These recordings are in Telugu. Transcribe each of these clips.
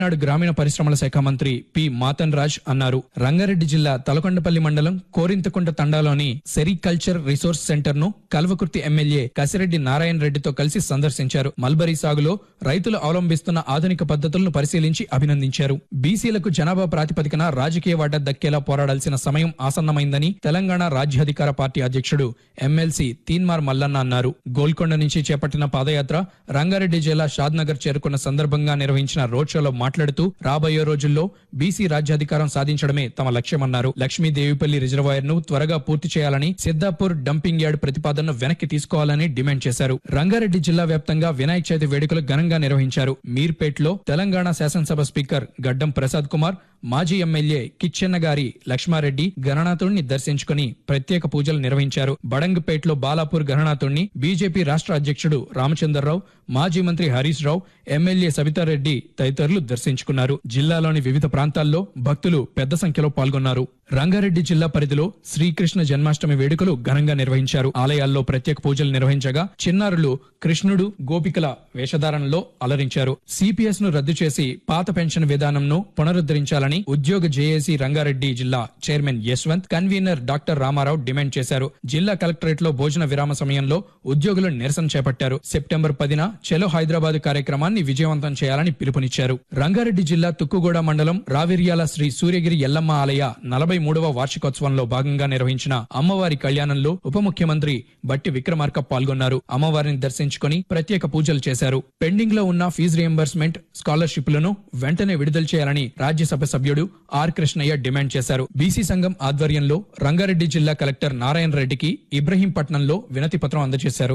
నాడు గ్రామీణ పరిశ్రమల శాఖ మంత్రి పి మాతన్ రాజ్ అన్నారు రంగారెడ్డి జిల్లా తలకొండపల్లి మండలం కోరింతకుంట తండాలోని సెరికల్చర్ రిసోర్స్ సెంటర్ ను కల్వకుర్తి ఎమ్మెల్యే కసిరెడ్డి నారాయణ రెడ్డితో కలిసి సందర్శించారు మల్బరీ సాగులో రైతులు అవలంబిస్తున్న ఆధునిక పద్ధతులను పరిశీలించి అభినందించారు బీసీలకు జనాభా ప్రాతిపదికన రాజకీయ వాటా దక్కేలా పోరాడాల్సిన సమయం ఆసన్నమైందని తెలంగాణ రాజ్యాధికార పార్టీ అధ్యక్షుడు ఎమ్మెల్సీ తీన్మార్ మల్లన్న అన్నారు గోల్కొండ నుంచి చేపట్టిన పాదయాత్ర రంగారెడ్డి జిల్లా షాద్నగర్ చేరుకున్న సందర్భంగా నిర్వహించిన రోడ్ షోలో మాట్లాడుతూ రాబోయే రోజుల్లో బీసీ రాజ్యాధికారం సాధించడమే తమ లక్ష్యమన్నారు లక్ష్మీదేవిపల్లి రిజర్వాయర్ ను త్వరగా పూర్తి చేయాలని సిద్దాపూర్ డంపింగ్ యార్డ్ ప్రతిపాదనను వెనక్కి తీసుకోవాలని డిమాండ్ చేశారు రంగారెడ్డి జిల్లా వ్యాప్తంగా వినాయక చవితి వేడుకలు ఘనంగా నిర్వహించారు మీర్పేట్లో తెలంగాణ శాసనసభ స్పీకర్ గడ్డం ప్రసాద్ కుమార్ మాజీ ఎమ్మెల్యే కిచ్చెన్న గారి లక్ష్మారెడ్డి గణనాథుడిని దర్శించుకుని ప్రత్యేక పూజలు నిర్వహించారు బడంగపేటలో బాలాపూర్ గణనాథుడిని బీజేపీ రాష్ట్ర అధ్యక్షుడు రామచంద్రరావు మాజీ మంత్రి హరీష్ రావు ఎమ్మెల్యే సబితారెడ్డి తదితరులు దర్శించుకున్నారు జిల్లాలోని వివిధ ప్రాంతాల్లో భక్తులు పెద్ద సంఖ్యలో పాల్గొన్నారు రంగారెడ్డి జిల్లా పరిధిలో శ్రీకృష్ణ జన్మాష్టమి వేడుకలు ఘనంగా నిర్వహించారు ఆలయాల్లో ప్రత్యేక పూజలు నిర్వహించగా చిన్నారులు కృష్ణుడు గోపికల వేషధారణలో అలరించారు సిపిఎస్ ను రద్దు చేసి పాత పెన్షన్ విధానంను పునరుద్ధరించాలని ఉద్యోగ జేఏసీ రంగారెడ్డి జిల్లా chairman Yashwant convener doctor Ramarao demand చేశారు జిల్లా కలెక్టరేట్ లో భోజన విరామ సమయంలో ఉద్యోగులు నిరసన చేపట్టారు సెప్టెంబర్ పదిన చెలో హైదరాబాద్ కార్యక్రమాన్ని విజయవంతం చేయాలని పిలుపునిచ్చారు రంగారెడ్డి జిల్లా తుక్కుగూడ మండలం రావిర్యాల శ్రీ సూర్యగిరి ఎల్లమ్మ ఆలయ నలభై మూడవ వార్షికోత్సవంలో భాగంగా నిర్వహించిన అమ్మవారి కళ్యాణంలో ఉప ముఖ్యమంత్రి బట్టి విక్రమార్క పాల్గొన్నారు అమ్మవారిని దర్శించుకుని ప్రత్యేక పూజలు చేశారు పెండింగ్ లో ఉన్న ఫీజు రియంబర్స్మెంట్ స్కాలర్షిప్లను వెంటనే విడుదల చేయాలని రాజ్యసభ సభ్యుడు ఆర్ కృష్ణయ్య డిమాండ్ చేశారు బీసీ సంఘం ఆధ్వర్యంలో రంగారెడ్డి జిల్లా కలెక్టర్ నారాయణ రెడ్డికి ఇబ్రహీంపట్నంలో వినతి పత్రం అందజేశారు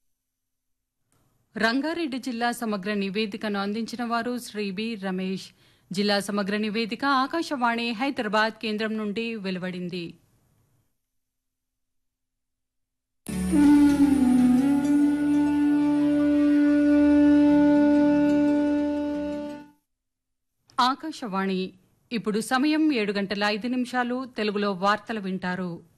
రంగారెడ్డి జిల్లా సమగ్ర నివేదికను అందించిన వారు శ్రీ బి రమేష్ జిల్లా సమగ్ర నివేదిక ఆకాశవాణి హైదరాబాద్ కేంద్రం నుండి వెలువడింది ఆకాశవాణి ఇప్పుడు సమయం ఏడు గంటల ఐదు నిమిషాలు తెలుగులో వార్తలు వింటారు